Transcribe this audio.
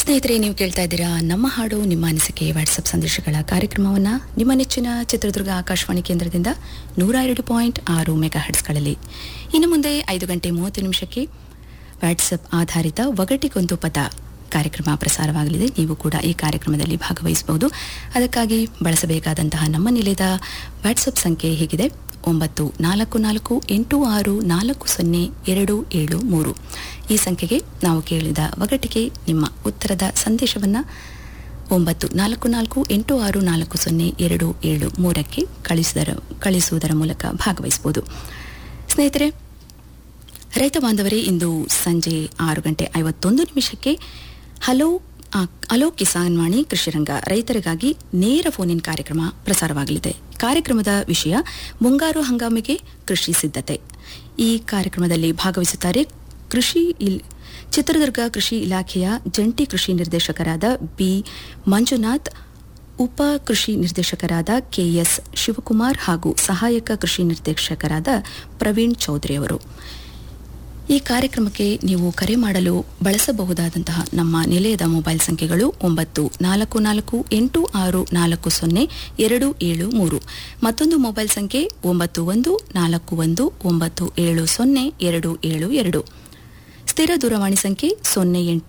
ಸ್ನೇಹಿತರೆ ನೀವು ಕೇಳ್ತಾ ಇದ್ದೀರಾ ನಮ್ಮ ಹಾಡು ನಿಮ್ಮ ಅನಿಸಿಕೆ ವಾಟ್ಸಪ್ ಸಂದೇಶಗಳ ಕಾರ್ಯಕ್ರಮವನ್ನು ನಿಮ್ಮ ನೆಚ್ಚಿನ ಚಿತ್ರದುರ್ಗ ಆಕಾಶವಾಣಿ ಕೇಂದ್ರದಿಂದ ನೂರ ಎರಡು ಪಾಯಿಂಟ್ ಆರು ಮೆಗಾ ಹರ್ಟ್ಸ್ಗಳಲ್ಲಿ ಇನ್ನು ಮುಂದೆ ಐದು ಗಂಟೆ ಮೂವತ್ತು ನಿಮಿಷಕ್ಕೆ ವಾಟ್ಸಪ್ ಆಧಾರಿತ ಒಗಟಿಗೊಂದು ಪದ ಕಾರ್ಯಕ್ರಮ ಪ್ರಸಾರವಾಗಲಿದೆ ನೀವು ಕೂಡ ಈ ಕಾರ್ಯಕ್ರಮದಲ್ಲಿ ಭಾಗವಹಿಸಬಹುದು ಅದಕ್ಕಾಗಿ ಬಳಸಬೇಕಾದಂತಹ ನಮ್ಮ ನಿಲಯದ ವಾಟ್ಸಪ್ ಸಂಖ್ಯೆ ಹೀಗಿದೆ ಒಂಬತ್ತು ನಾಲ್ಕು ನಾಲ್ಕು ಎಂಟು ಆರು ನಾಲ್ಕು ಸೊನ್ನೆ ಎರಡು ಏಳು ಮೂರು ಈ ಸಂಖ್ಯೆಗೆ ನಾವು ಕೇಳಿದ ಒಗಟಿಗೆ ನಿಮ್ಮ ಉತ್ತರದ ಸಂದೇಶವನ್ನು ಒಂಬತ್ತು ನಾಲ್ಕು ನಾಲ್ಕು ಎಂಟು ಆರು ನಾಲ್ಕು ಸೊನ್ನೆ ಎರಡು ಏಳು ಮೂರಕ್ಕೆ ಕಳಿಸಿದರ ಕಳಿಸುವುದರ ಮೂಲಕ ಭಾಗವಹಿಸಬಹುದು ಸ್ನೇಹಿತರೆ ರೈತ ಬಾಂಧವರೇ ಇಂದು ಸಂಜೆ ಆರು ಗಂಟೆ ಐವತ್ತೊಂದು ನಿಮಿಷಕ್ಕೆ ಹಲೋ ಆ, ಹಲೋ ಕಿಸಾನ್ ವಾಣಿ ಕೃಷಿರಂಗ ರೈತರಿಗಾಗಿ ನೇರ ಫೋನ್ ಇನ್ ಕಾರ್ಯಕ್ರಮ ಪ್ರಸಾರವಾಗಲಿದೆ ಕಾರ್ಯಕ್ರಮದ ವಿಷಯ ಮುಂಗಾರು ಹಂಗಾಮಿಗೆ ಕೃಷಿ ಸಿದ್ಧತೆ ಈ ಕಾರ್ಯಕ್ರಮದಲ್ಲಿ ಭಾಗವಹಿಸುತ್ತಾರೆ ಕೃಷಿ ಇಲ್ ಚಿತ್ರದುರ್ಗ ಕೃಷಿ ಇಲಾಖೆಯ ಜಂಟಿ ಕೃಷಿ ನಿರ್ದೇಶಕರಾದ ಬಿ ಮಂಜುನಾಥ್ ಉಪ ಕೃಷಿ ನಿರ್ದೇಶಕರಾದ ಕೆಎಸ್ ಶಿವಕುಮಾರ್ ಹಾಗೂ ಸಹಾಯಕ ಕೃಷಿ ನಿರ್ದೇಶಕರಾದ ಪ್ರವೀಣ್ ಚೌಧರಿ ಅವರು ಈ ಕಾರ್ಯಕ್ರಮಕ್ಕೆ ನೀವು ಕರೆ ಮಾಡಲು ಬಳಸಬಹುದಾದಂತಹ ನಮ್ಮ ನಿಲಯದ ಮೊಬೈಲ್ ಸಂಖ್ಯೆಗಳು ಒಂಬತ್ತು ನಾಲ್ಕು ನಾಲ್ಕು ಎಂಟು ಆರು ನಾಲ್ಕು ಸೊನ್ನೆ ಎರಡು ಏಳು ಮೂರು ಮತ್ತೊಂದು ಮೊಬೈಲ್ ಸಂಖ್ಯೆ ಒಂಬತ್ತು ಒಂದು ನಾಲ್ಕು ಒಂದು ಒಂಬತ್ತು ಏಳು ಸೊನ್ನೆ ಎರಡು ಏಳು ಎರಡು ಸ್ಥಿರ ದೂರವಾಣಿ ಸಂಖ್ಯೆ ಸೊನ್ನೆ ಎಂಟು